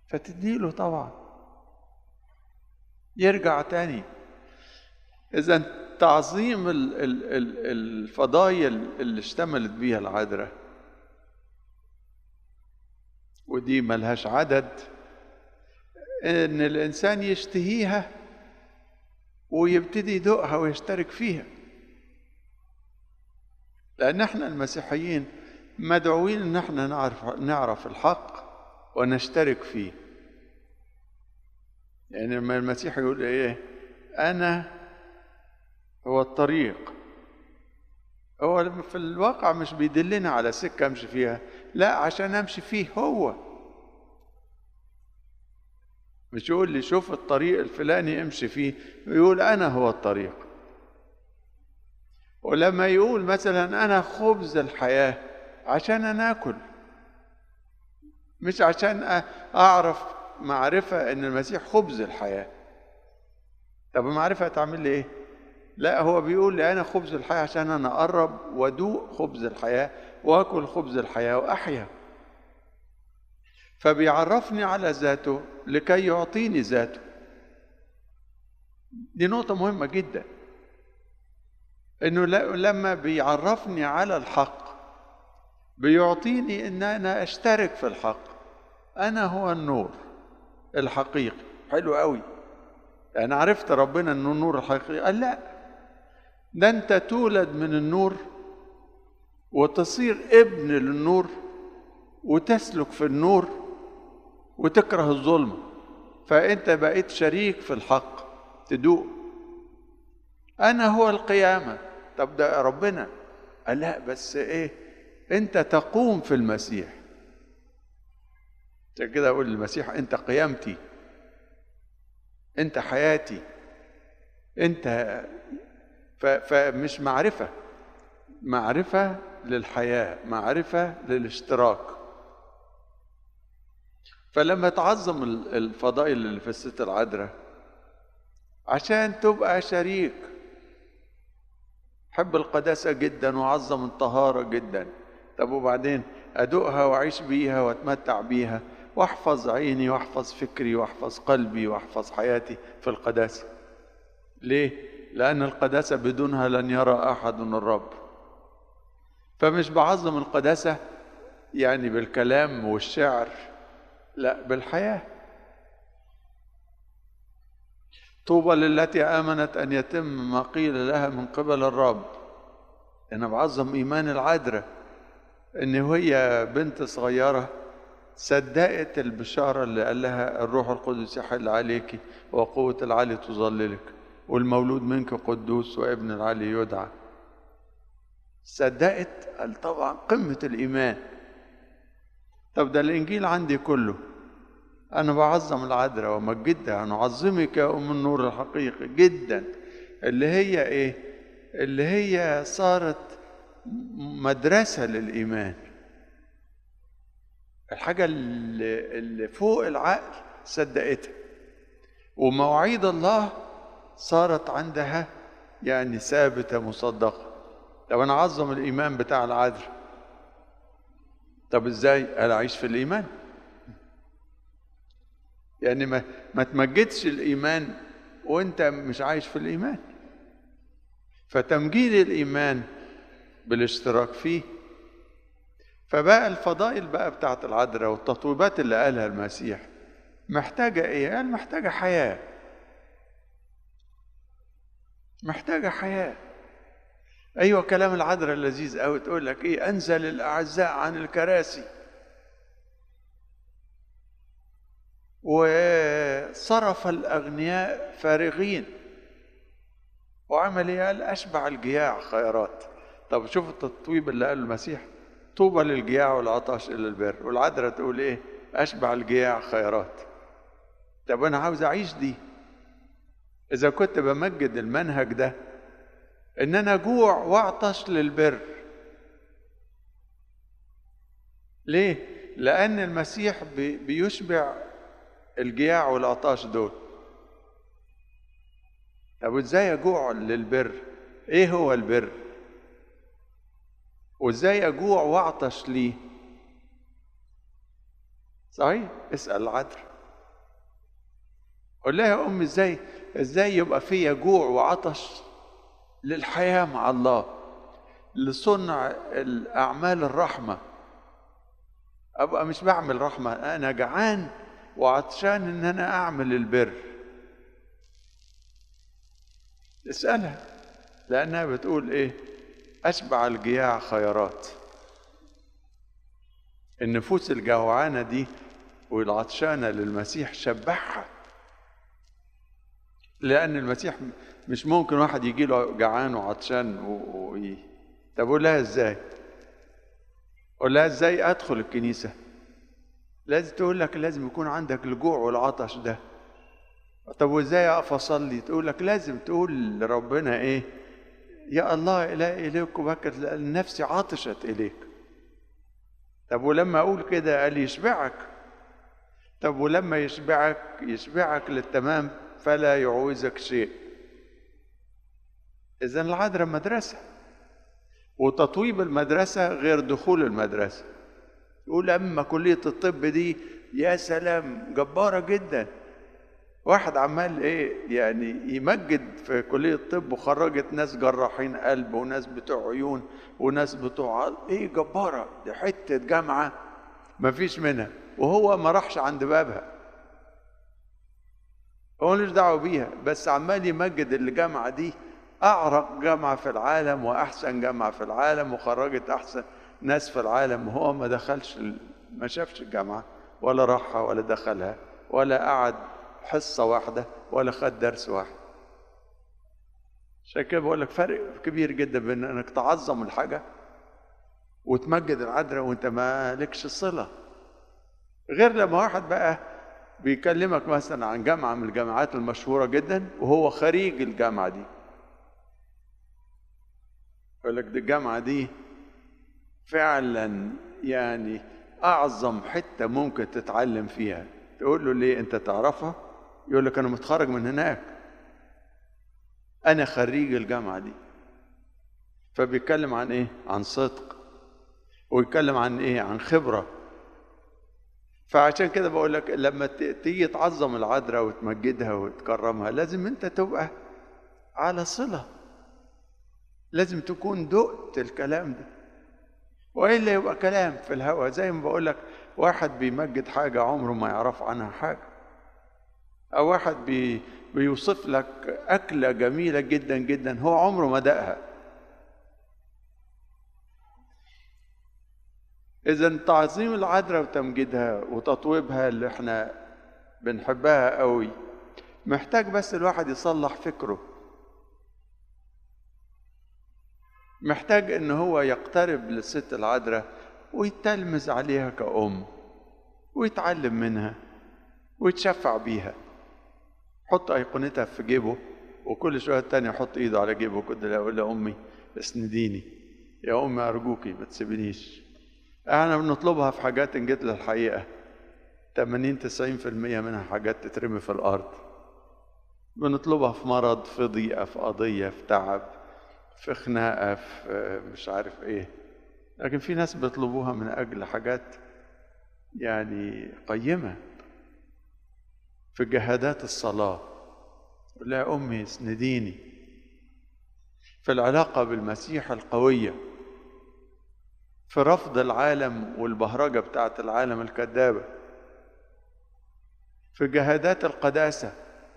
فتديله طبعا يرجع تاني اذا تعظيم ال- ال- ال- الفضايل اللي اشتملت بيها العذراء ودي ملهاش عدد ان الانسان يشتهيها ويبتدي يدوقها ويشترك فيها لان احنا المسيحيين مدعوين ان احنا نعرف نعرف الحق ونشترك فيه يعني لما المسيح يقول ايه انا هو الطريق هو في الواقع مش بيدلنا على سكه امشي فيها لا عشان امشي فيه هو مش يقول لي شوف الطريق الفلاني امشي فيه يقول انا هو الطريق ولما يقول مثلا انا خبز الحياه عشان انا اكل مش عشان أ- اعرف معرفه ان المسيح خبز الحياه طب المعرفه هتعمل لي ايه لا هو بيقول لي انا خبز الحياه عشان انا اقرب وادوق خبز الحياه واكل خبز الحياه واحيا فبيعرفني على ذاته لكي يعطيني ذاته دي نقطه مهمه جدا انه ل- لما بيعرفني على الحق بيعطيني ان انا اشترك في الحق انا هو النور الحقيقي حلو قوي انا عرفت ربنا انه النور الحقيقي قال لا ده انت تولد من النور وتصير ابن للنور وتسلك في النور وتكره الظلم فانت بقيت شريك في الحق تدوق انا هو القيامه طب ده ربنا قال لا بس ايه انت تقوم في المسيح عشان كده اقول للمسيح انت قيامتي انت حياتي انت ف- فمش معرفه معرفه للحياه معرفه للاشتراك فلما تعظم ال- الفضائل اللي في الست العذراء عشان تبقى شريك حب القداسة جدا وعظم الطهارة جدا طب وبعدين أدوقها وأعيش بيها وأتمتع بيها وأحفظ عيني وأحفظ فكري وأحفظ قلبي وأحفظ حياتي في القداسة ليه؟ لأن القداسة بدونها لن يرى أحد الرب فمش بعظم القداسة يعني بالكلام والشعر لا بالحياه طوبى للتي آمنت أن يتم ما قيل لها من قبل الرب أنا بعظم إيمان العذراء إن هي بنت صغيرة صدقت البشارة اللي قال لها الروح القدس يحل عليك وقوة العلي تظللك والمولود منك قدوس وابن العلي يدعى صدقت قال طبعا قمة الإيمان طب ده الإنجيل عندي كله أنا بعظم العذراء ومجدها نعظمك يا أم النور الحقيقي جدا اللي هي إيه؟ اللي هي صارت مدرسة للإيمان الحاجة اللي, اللي فوق العقل صدقتها ومواعيد الله صارت عندها يعني ثابتة مصدقة طب أنا أعظم الإيمان بتاع العذراء طب إزاي؟ قال أعيش في الإيمان يعني ما ما تمجدش الايمان وانت مش عايش في الايمان فتمجيد الايمان بالاشتراك فيه فبقى الفضائل بقى بتاعت العذراء والتطويبات اللي قالها المسيح محتاجة ايه؟ قال محتاجة حياة محتاجة حياة ايوه كلام العذراء اللذيذ قوي تقول لك ايه انزل الاعزاء عن الكراسي وصرف الأغنياء فارغين وعمل ايه قال أشبع الجياع خيرات طب شوف التطويب اللي قاله المسيح طوبى للجياع والعطش إلى البر والعذراء تقول ايه أشبع الجياع خيرات طب أنا عاوز أعيش دي إذا كنت بمجد المنهج ده إن أنا جوع وأعطش للبر ليه؟ لأن المسيح بي- بيشبع الجياع والعطاش دول طب ازاي اجوع للبر ايه هو البر وازاي اجوع واعطش ليه صحيح اسال العذراء قول لها يا أمي إزاي إزاي يبقى فيا جوع وعطش للحياة مع الله لصنع الأعمال الرحمة أبقى مش بعمل رحمة أنا جعان وعطشان إن أنا أعمل البر اسألها لأنها بتقول إيه أشبع الجياع خيرات النفوس الجوعانة دي والعطشانة للمسيح شبعها لأن المسيح مش ممكن واحد يجي له جعان وعطشان و... و... طب أقول لها إزاي؟ أقول لها إزاي أدخل الكنيسة؟ لازم تقول لك لازم يكون عندك الجوع والعطش ده طب وإزاي أقف أصلي؟ تقول لك لازم تقول لربنا إيه؟ يا الله إلهي إليك وبكر لأن نفسي عطشت إليك طب ولما أقول كده قال يشبعك طب ولما يشبعك يشبعك للتمام فلا يعوزك شيء إذا العذراء مدرسة وتطويب المدرسة غير دخول المدرسة يقول أما كلية الطب دي يا سلام جبارة جدا واحد عمال ايه يعني يمجد في كلية الطب وخرجت ناس جراحين قلب وناس بتوع عيون وناس بتوع ايه جبارة دي حتة جامعة مفيش منها وهو ما راحش عند بابها هو ملوش دعوة بيها بس عمال يمجد الجامعة دي أعرق جامعة في العالم وأحسن جامعة في العالم وخرجت أحسن ناس في العالم وهو ما دخلش ما شافش الجامعة ولا راحها ولا دخلها ولا قعد حصة واحدة ولا خد درس واحد عشان كده بقول لك فرق كبير جدا بين انك تعظم الحاجة وتمجد العذراء وانت ما لكش صلة غير لما واحد بقى بيكلمك مثلا عن جامعة من الجامعات المشهورة جدا وهو خريج الجامعة دي يقول لك دي الجامعة دي فعلا يعني أعظم حتة ممكن تتعلم فيها تقول له ليه أنت تعرفها يقول لك أنا متخرج من هناك أنا خريج الجامعة دي فبيتكلم عن إيه؟ عن صدق ويتكلم عن إيه؟ عن خبرة فعشان كده بقول لك لما تيجي تعظم العذراء وتمجدها وتكرمها لازم أنت تبقى على صلة لازم تكون دقت الكلام ده والا يبقى كلام في الهوا زي ما بقول لك واحد بيمجد حاجه عمره ما يعرف عنها حاجه او واحد بي بيوصف لك اكله جميله جدا جدا هو عمره ما دقها اذا تعظيم العذراء وتمجيدها وتطويبها اللي احنا بنحبها قوي محتاج بس الواحد يصلح فكره محتاج ان هو يقترب للست العذراء ويتلمذ عليها كأم ويتعلم منها ويتشفع بيها حط أيقونتها في جيبه وكل شوية تانية يحط إيده على جيبه كده يقول لها أمي اسنديني يا أمي أرجوكي ما تسيبنيش احنا بنطلبها في حاجات إن جيت للحقيقة 80 90% منها حاجات تترمي في الأرض بنطلبها في مرض في ضيقة في قضية في تعب في خناقة في مش عارف ايه لكن في ناس بيطلبوها من أجل حاجات يعني قيمة في جهادات الصلاة قول لها أمي اسنديني في العلاقة بالمسيح القوية في رفض العالم والبهرجة بتاعت العالم الكذابة في جهادات القداسة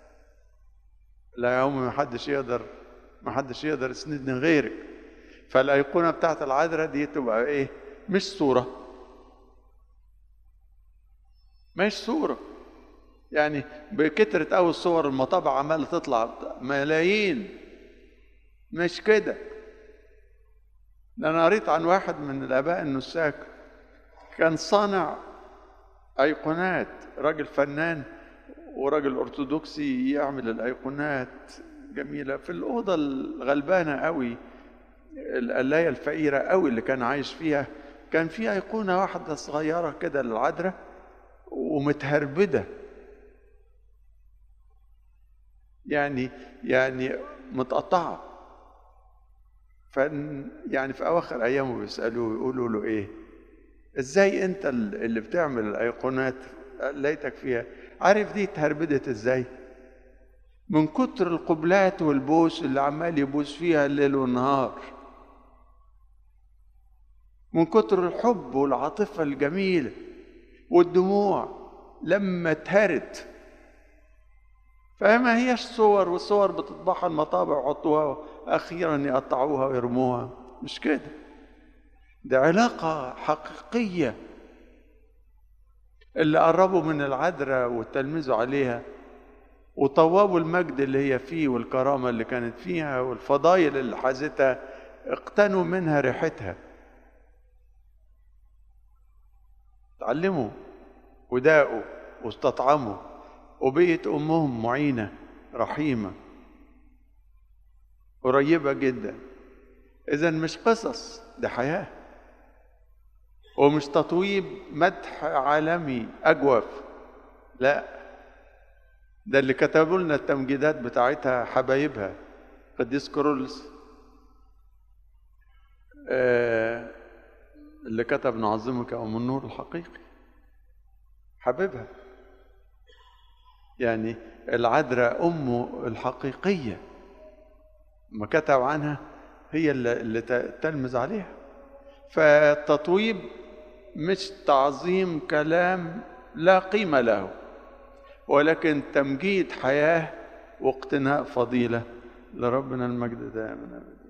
لا يا أمي ما حدش يقدر ما حدش يقدر يسندني غيرك فالأيقونة بتاعت العذراء دي تبقى إيه مش صورة مش صورة يعني بكترة أوي الصور المطابع عمالة تطلع ملايين مش كده ده أنا قريت عن واحد من الآباء النساك كان صانع أيقونات راجل فنان وراجل أرثوذكسي يعمل الأيقونات جميلة في الأوضة الغلبانة قوي القلاية الفقيرة قوي اللي كان عايش فيها كان في أيقونة واحدة صغيرة كده للعذراء ومتهربدة يعني يعني متقطعة ف يعني في أواخر أيامه بيسألوه يقولوا له إيه إزاي أنت اللي بتعمل الأيقونات ليتك فيها عارف دي اتهربدت إزاي من كتر القبلات والبوس اللي عمال يبوس فيها الليل والنهار من كتر الحب والعاطفة الجميلة والدموع لما اتهرت فما هيش صور والصور بتطبعها المطابع ويحطوها أخيرا يقطعوها ويرموها مش كده ده علاقة حقيقية اللي قربوا من العذراء وتلمذوا عليها وطوابوا المجد اللي هي فيه والكرامة اللي كانت فيها والفضايل اللي حازتها اقتنوا منها ريحتها تعلموا وداقوا واستطعموا وبيت أمهم معينة رحيمة قريبة جدا إذا مش قصص دي حياة ومش تطويب مدح عالمي أجوف لا ده اللي كتبوا لنا التمجيدات بتاعتها حبايبها قديس كرولس آه اللي كتب نعظمك أم النور الحقيقي حبيبها يعني العذراء أمه الحقيقية ما كتب عنها هي اللي, اللي تلمز عليها فالتطويب مش تعظيم كلام لا قيمة له ولكن تمجيد حياة واقتناء فضيلة لربنا المجد دائما